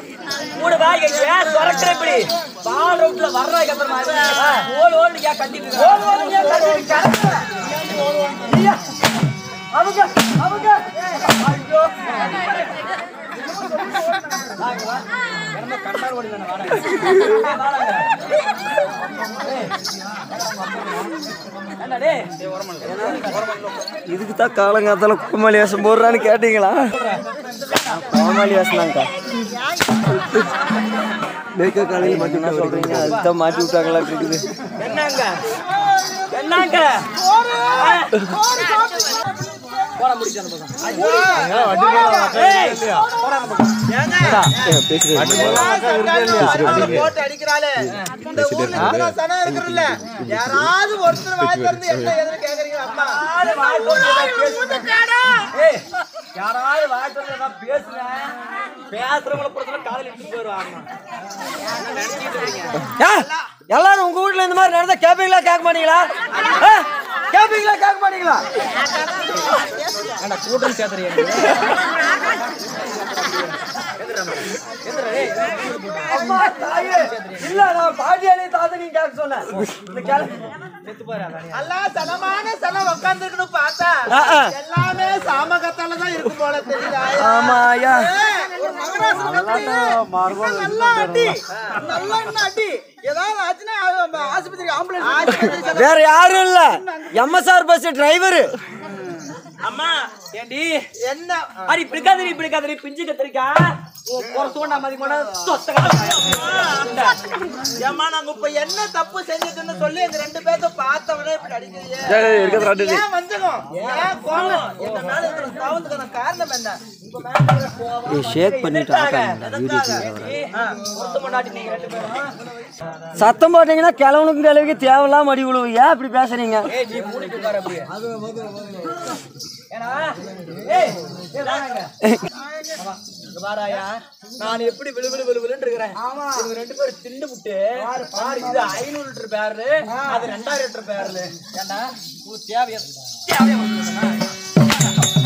மூடு வா இங்க ஏன் துறக்கிற இப்படி பால் ரவுட்ல வர்ற கத்துற மாதிரி ஓல் ஓல் ஏன் கட்டிட்டு ஓல் ஓல் ஏன் கட்டிட்டு ஐயா அவங்க அவங்க ஐயோ வாங்க வா என்ன கண்ணாடி ஓடி வேணும் வாடா வாடா என்ன டேய் இதுக்கு தான் காலங்காத்தால கோமாளி வேஷம் போடுறான்னு கேட்டீங்களா கோமாளி வேஷம்தான்க்கா மேற்க காலையில் மட்டும் என்ன சொல்றீங்க அதுதான் மாட்டி விட்டாங்களா இருக்குது என்னங்க என்னங்க போட முடிச்சு அந்த பக்கம் ஏய், போடா அந்த பக்கம். போட்டு அடிக்கிறாளே இந்த ஊர்ல இவ்வளவு சனம் இருக்குதுல்ல யாராவது ஒருத்தர் வாய் திறந்து என்ன எதுன்னு கேக்குறீங்க அம்மா யாராவது வாய் திறந்து பேசுங்க. ஏய், யாராவது வாய் திறந்து ஏதாவது பேசுங்க பேசுறவங்கள பொறுத்தவரை காலையில் எடுத்துட்டு போயிடுவாங்க எல்லாரும் உங்க வீட்ல இந்த மாதிரி நடந்தா கேப்பீங்களா கேட்க மாட்டீங்களா ஆ? கேப்பீங்களா கேட்க மாட்டீங்களா ஏன்டா கூட்டம் சேர்த்துறீங்க அம்மா தாயே இல்ல நான் பாட்டியாலே தாத்தனையும் கேட்க சொன்னேன் இந்த கேளு செத்து போயிடாத எல்லாம் சனமான சனம் உட்காந்துருக்கணும் பார்த்தா ஆ, ஆ. எல்லாமே சாமகத்தால தான் இருக்கு போல தெரியுதா ஆமா ஐயா ஒரு மகராசன் நல்லா அடி நல்லா இன்னும் அடி ஏதாவது ஆச்சுன்னா அவ- ஆஸ்பத்திரி ஆம்புலன்ஸ் வேற யாரும் இல்ல எம்எஸ்ஆர் பஸ் டிரைவர் அம்மா ஏண்டி என்ன அடி இப்படி கதிரி இப்படி கதிரி பிஞ்சு கத்திரிக்கா ஒரு சோண்டா மாதிரி கூட சொத்த ஏம்மா நாங்க இப்ப என்ன தப்பு செஞ்சுட்டுன்னு சொல்லி எங்க ரெண்டு பேர்த்த பார்த்தவனே இப்படி அடிக்கிறீங்க ஏன் வஞ்சகம் ஏன் கோபம் எங்க மேல இருக்கிற கோபத்துக்கான காரணம் என்ன உங்க மேல இருக்கிற கோபம் ஷேக் பண்ணிட்டு ஒருத்த முன்னாடி நீங்க ரெண்டு பேரும் சத்தம் போட்டீங்கன்னா கிழவனுக்கும் கிழவிக்கு தேவையில்லாம அடி விழுவு ஏன் இப்படி பேசுறீங்க ஏய் நீ மூடிட்டு உட்கார அப்படியே ஏன்னா ஏய் ஏய் வாங்க ஆமா இங்க பாராயா நான் எப்படி விழு விழு விழு விழுன்னு இருக்கிறேன் இவங்க ரெண்டு பேரும் திண்டு விட்டு பாரு இது ஐநூறு லிட்டர் பேரு அது ரெண்டாயிரம் லிட்டர் பேரு ஏண்டா உனக்கு தேவையா தேவையா உங்களுக்கு?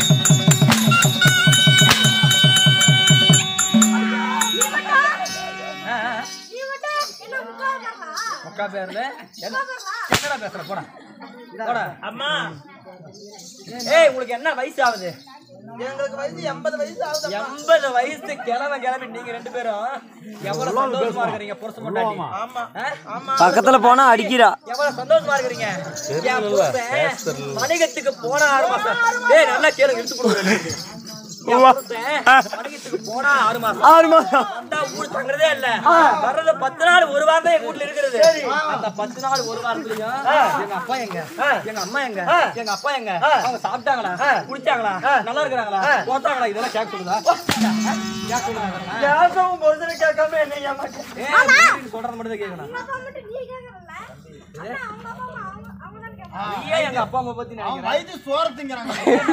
ஆ, ஆ. அக்கா பேர்ல என்ன என்னடா பேசுற போடா போடா அம்மா ஏய் உங்களுக்கு என்ன வயசு ஆகுது எங்களுக்கு வயசு எண்பது வயசு ஆகுது எண்பது வயசு கிழமை கிளம்பி நீங்க ரெண்டு பேரும் எவ்வளவு சந்தோஷமா இருக்கிறீங்க புருஷன் பொண்டாட்டி ஆமா ஆ? ஆமா பக்கத்துல போனா அடிக்கிறா எவ்வளவு சந்தோஷமா இருக்கிறீங்க என் புருஷன் வணிகத்துக்கு போன ஆறு மாசம் ஏய் நல்லா கேளுங்க எடுத்து கொடுங்க என் புருஷன் வணிகத்துக்கு போனா ஆறு மாசம் ஆறு மாசம் வந்தா ஊர் தங்குறதே இல்ல வர்றது பத்து நாள் ஒரு வாரம் தான் எங்க வீட்ல இருக்கிறது அந்த பத்து நாள் ஒரு வாரத்துலயும் எங்க அப்பா எங்க எங்க அம்மா எங்க எங்க அப்பா எங்க அவங்க சாப்பிட்டாங்களா குடிச்சாங்களா நல்லா இருக்கிறாங்களா போட்டாங்களா இதெல்லாம் கேட்க சொல்லுதா கேட்க சொல்லுதா கேட்கவும் பொறுத்தனை கேட்காம என்ன ஏமாத்த ஏய், வீட்டுக்கு சொல்றது மட்டும் தான் கேட்கணும் நீயே எங்க அப்பா அம்மா பத்தி நினைக்கிறேன் வயது சோரத்துங்கிறாங்க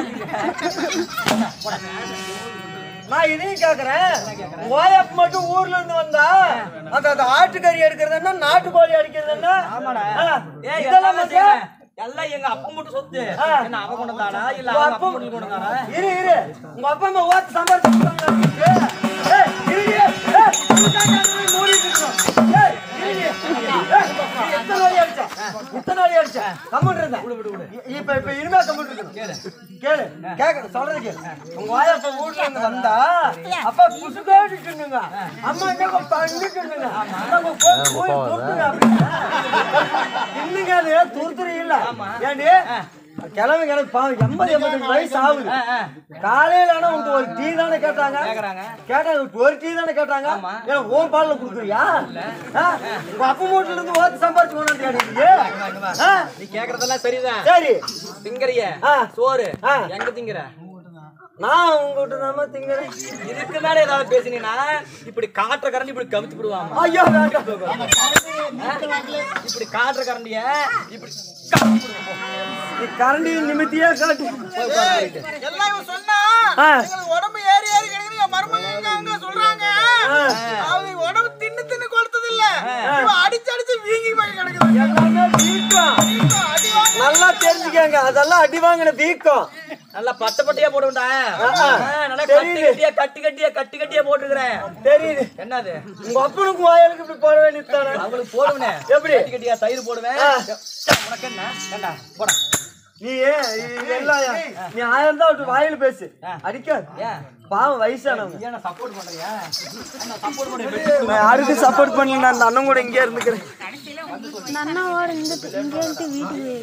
நான் இதையும் கேக்குறேன் ஓயப் மட்டும் ஊர்ல இருந்து வந்தா அந்த அந்த ஆட்டுக்கறி எடுக்கிறது என்ன நாட்டுக்கோழி அடிக்கிறது என்ன ஆமாடா ஆ, ஏய் இதெல்லாம் இதெல்லாம் மச்சான். மச்சான். எல்லாம் எங்க அப்பா மட்டும் சொத்து என்ன அவ கொண்டு வந்தாடா இல்ல உங்க அவங்க அப்பா அப்பா மட்டும் கொண்டு வந்தாடா இரு இரு உங்க அப்பா அம்மா ஓட்டு சம்பாதிச்சு ஏய் இரு இரு ஏய் உனக்காக மூடிட்டு இருக்கோம் ஏய் இரு இரு ஏய், இத்தனை நாள் அடிச்சா இத்தனை நாள் அடிச்சா கம்முன்னு இருந்தேன் இப்ப இப்ப இனிமே கம்முன்னு இருக்கணும் கேளு கேளு கேக்க சொல்றது கேளு உங்க வாயா இப்ப வீட்ல இருந்து வந்தா அப்பா புசுக்காடி சொன்னுங்க அம்மா என்ன பண்ணி சொன்னுங்க அம்மா போய் போய் துருத்துங்க அப்படின்னு இன்னுங்க அது துருத்துறீங்க இல்ல ஏண்டி கிளம்பி கிளம்பி பாவம் எண்பது எண்பத்தஞ்சு வயசு ஆகுது காலையில ஆனா உங்க ஒரு டீ தானே கேட்டாங்க கேக்குறாங்க. கேட்டாங்க ஒரு டீ தானே கேட்டாங்க ஏன் ஓன் பால்ல குடுக்குறியா ஆ? உங்க அப்பா மூட்டுல இருந்து ஓத்து சம்பாரிச்சு கொண்டாந்து கேட்டீங்க ஆ? நீ கேக்குறதெல்லாம் சரிதான் சரி திங்கறிய ஆ. சோறு ஆ. எங்க திங்கற நான் உங்ககிட்ட தான் திங்கிறேன் இதுக்கு மேல ஏதாவது பேசினீங்கன்னா இப்படி காட்டுற கரண்டி இப்படி கவிச்சு விடுவாங்க ஐயோ வேண்டாம் இப்படி காட்டுற கரண்டிய இப்படி நீ கரண்டி நிமித்தியே காட்டு எல்லாம் இவன் சொன்னா ஆ. எங்களுக்கு உடம்பு ஏறி ஏறி கிடக்குது என் மருமகங்க அங்க சொல்றாங்க அவங்க உடம்பு தின்னு தின்னு கொளுத்தது இல்ல இவன் அடிச்சு அடிச்சு வீங்கி போய் கிடக்குது எல்லாமே வீக்கம் அடி வாங்க நல்லா தெரிஞ்சுக்கங்க அதெல்லாம் அடி வாங்கின வீக்கம் நல்லா பட்ட பட்டையா போடுவேன்டா ஆ, நல்லா கட்டி கட்டியா கட்டி கட்டியா கட்டி கட்டியா போட்டுருக்கிறேன் தெரியுது என்னது உங்க அப்பனுக்கும் வாயலுக்கு இப்படி போட வேண்டியதானே அவங்களுக்கு போடுவேனே எப்படி? கட்டி கட்டியா தயிர் போடுவேன் உனக்கு என்ன ஏண்டா போடா நீ ஏன் இது எல்லாம் ஏன்? நீ ஆயிரம் தான் விட்டு வாயில பேசு அடிக்காது ஏன் பாவம் வயசானவங்க ஏன் சப்போர்ட் பண்றியா என்ன சப்போர்ட் பண்ணி நான் யாருக்கும் சப்போர்ட் பண்ணல நான் அந்த அண்ணன் கூட இங்கே இருந்துக்கிறேன் இந்த அண்ணாவோட இந்த இங்க இருந்து வீட்டுக்கு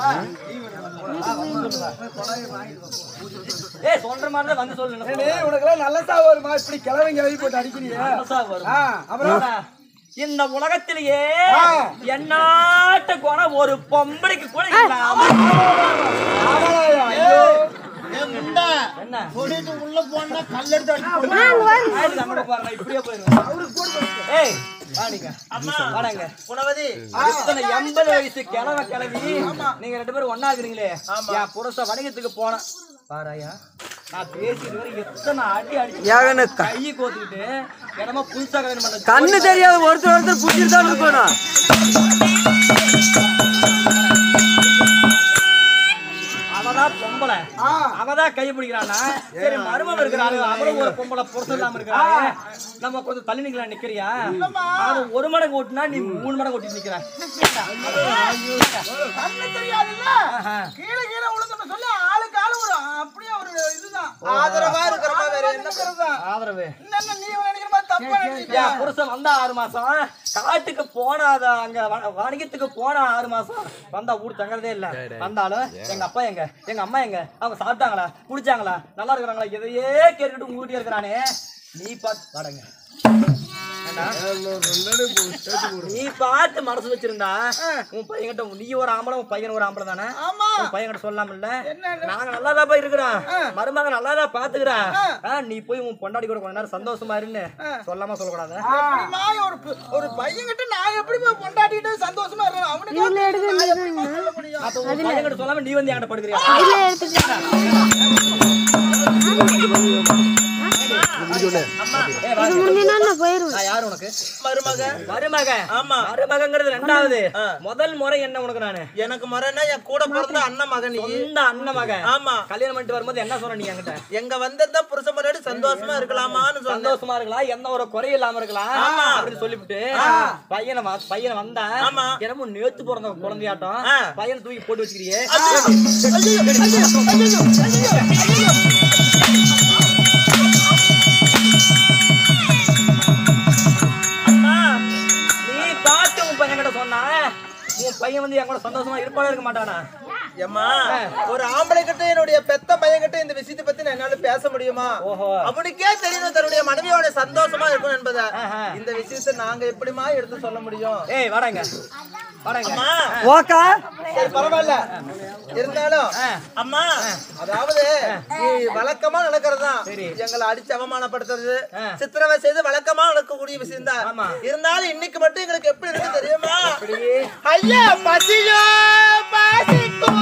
ஏய் சொல்ற மாதிரி தான் வந்து சொல்லு என்ன உனக்கு நல்ல சாவு வருமா இப்படி கிளவிங்க எழுதி போட்டு அடிக்கிறீங்க புதுசா வரும். அப்புறம் இந்த உலகத்திலேயே என்னாட்ட குணம் ஒரு பொம்பளைக்கு கூட இல்லாம என்ன உள்ள போனா கல்லெடுத்து அடிச்சு ஆயிடுச்சு, அங்கிட்டு பாருடா, இப்படியே போயிருவேன். ஏய், வாடிங்க. வாடாங்க. குணவதி இத்தனை எண்பது வயசு கிழவ கிளவி நீங்க ரெண்டு பேரும் ஒண்ணா இருக்கிறீங்களே என் புருஷ வணிகத்துக்கு போன பாராயா நான் பேசிட்டு வரை எத்தனை அடி அடிச்சு ஏகனு கையை கோத்துக்கிட்டு என்னமோ புதுசா கல்யாணம் பண்ண கண்ணு தெரியாத ஒருத்தர் ஒருத்தர் புடிச்சிட்டு தான் இருக்கணும் அவதான் பொம்பளை அவதான் கை பிடிக்கிறானா சரி மருமம் இருக்கிறாள் அவளும் ஒரு பொம்பளை புருஷன் இல்லாம இருக்கிறாங்க நம்ம கொஞ்சம் தள்ளி நிக்கலாம் நிக்கிறியா அவன் ஒரு மடங்கு ஓட்டுனா நீ மூணு மடங்கு ஓட்டி நிக்கிற கண்ணு தெரியாதுல்ல ஆஹா. கீழே கீழே விழுந்தோம்னு சொல்லி ஆளுக்கு ஆளு ஒரு அப்படியே ஒரு இதுதான் ஆதரவா இருக்கிறமா வேற என்ன இருக்கிறதா ஆதரவு என்ன நீ நினைக்கிற மாதிரி தப்பா நினைச்சிட்டியா என் புருஷன் வந்தா ஆறு மாசம் காட்டுக்கு போனாத அங்க வ- வணிகத்துக்கு போனா ஆறு மாசம் வந்தா ஊர் தங்கறதே இல்ல வந்தாலும் எங்க அப்பா எங்க எங்க அம்மா எங்க அவங்க சாப்பிட்டாங்களா குடிச்சாங்களா நல்லா இருக்கிறாங்களா எதையே கேட்டுட்டு உங்க வீட்டுல இருக்கிறானே நீ பார்த்து வாடங்க ஏண்டா? நீ பார்த்து மனசு வச்சிருந்தா உன் பையன்கிட்ட நீ ஒரு ஆம்பளை உன் பையன் ஒரு ஆம்பளை தானே ஆமா உன் பையன்கிட்ட சொல்லலாம் இல்ல நாங்க நல்லாதான் இருக்கிறோம் மருமக நல்லாதான் பாத்துக்கிறோம் ஆ, நீ போய் உன் பொண்டாடி கூட கொஞ்ச நேரம் சந்தோஷமா இருன்னு சொல்லாம சொல்லக்கூடாது எப்படிம்மா ஒரு பு- ஒரு பையன்கிட்ட நான் எப்படி போய் பொண்டாட்டிட்டு சந்தோஷமா இருக்கேன் அவனுக்கு இதுல எடுக்க நான் எப்படிம்மா சொல்ல முடியும் அப்ப உன் பையன்கிட்ட சொல்லாம நீ வந்து என்கிட்ட படுக்கிறியா இதுல எடுத்துட்டு ஏய், வா. இது முடிஞ்சுன்னா நான் போயிருவேன் நான் யாரு உனக்கு மருமக மருமக ஆமா. மருமகங்கிறது ரெண்டாவது முதல் முறை என்ன உனக்கு நானு எனக்கு மரன்னா என் கூட பிறந்த அண்ணன் மகன் நீ சொந்த அண்ணன் மகன் ஆமா கல்யாணம் பண்ணிட்டு வரும்போது என்ன சொன்ன நீ என்கிட்ட எங்க வந்ததா புருஷ முன்னாடி சந்தோஷமா இருக்கலாமான்னு சொன்னேன் சந்தோஷமா இருக்கலாம் எந்த ஒரு குறையும் இல்லாம இருக்கலாம் அப்படின்னு சொல்லிவிட்டு பையனை வ- பையனை வந்தா ஆமா. என்னமோ நேத்து பிறந்த குழந்தையாட்டம் ஆ. பையனை தூக்கி போட்டு வச்சுக்கிறியே அம்மா, நீ பார்த்து உன் பையன் கிட்ட சொன்னா உன் பையன் வந்து என் கூட சந்தோஷமா இருப்பானா இருக்க மாட்டானா ஏம்மா ஒரு ஆம்பளை கிட்ட என்னுடைய பெத்த பையன் கிட்ட இந்த விஷயத்தை பத்தி நான் என்னால பேச முடியுமா ஓஹோ அவனுக்கே தெரியணும் தன்னுடைய மனைவியோட சந்தோஷமா இருக்கணும் என்பதை ஆஹா. இந்த விஷயத்தை நாங்க எப்படிமா எடுத்து சொல்ல முடியும் ஏய் வாடாங்க வாடாங்க அம்மா ஓக்கா சரி பரவாயில்ல இருந்தாலும் ஆ. அம்மா அதாவது நீ வழக்கமா நடக்கிறதுதான் சரி. எங்களை அடிச்சு அவமானப்படுத்துறது ஆ. சித்திரவதை செய்து வழக்கமா நடக்கக்கூடிய விஷயம் தான் ஆமா. இருந்தாலும் இன்னைக்கு மட்டும் எங்களுக்கு எப்படி இருக்கு தெரியுமா இப்படி ஐயா பசியோ பசிக்குதம்மா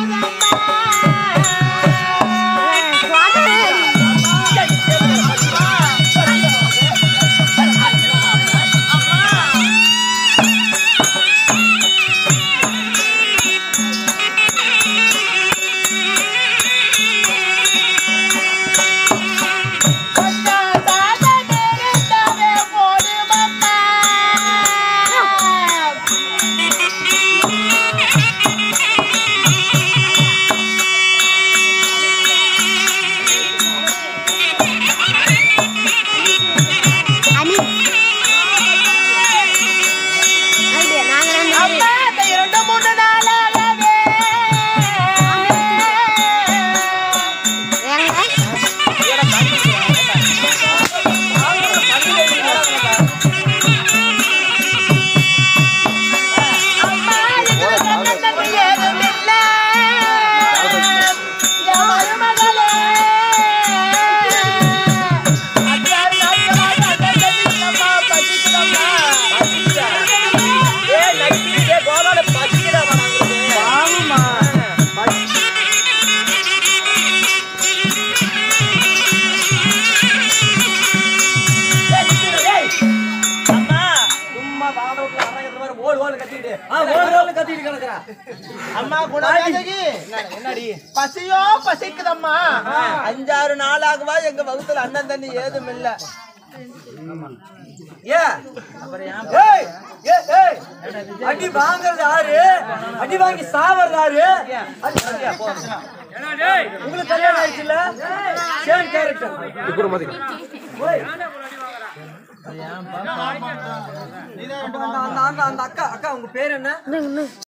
போடு ஆ, ஒரு நாள் கத்திட்டு கிடக்குறா. அம்மா குணநாயகி என்னடி பசியோ பசிக்குதம்மா அஞ்சாறு நாளாகவா எங்க வகுத்துல அண்ணன் தண்ணி ஏதும் இல்ல ஏன்? ஏய், ஏய், ஏய், அடி வாங்குறது யாரு அடி வாங்கி சாவறது யாரு உங்களுக்கு கல்யாணம் ஆயிடுச்சுல்ல சேம் கேரக்டர் அந்த அந்த- அந்த அக்கா அக்கா உங்க பேர் என்ன இன்னும் இன்னும்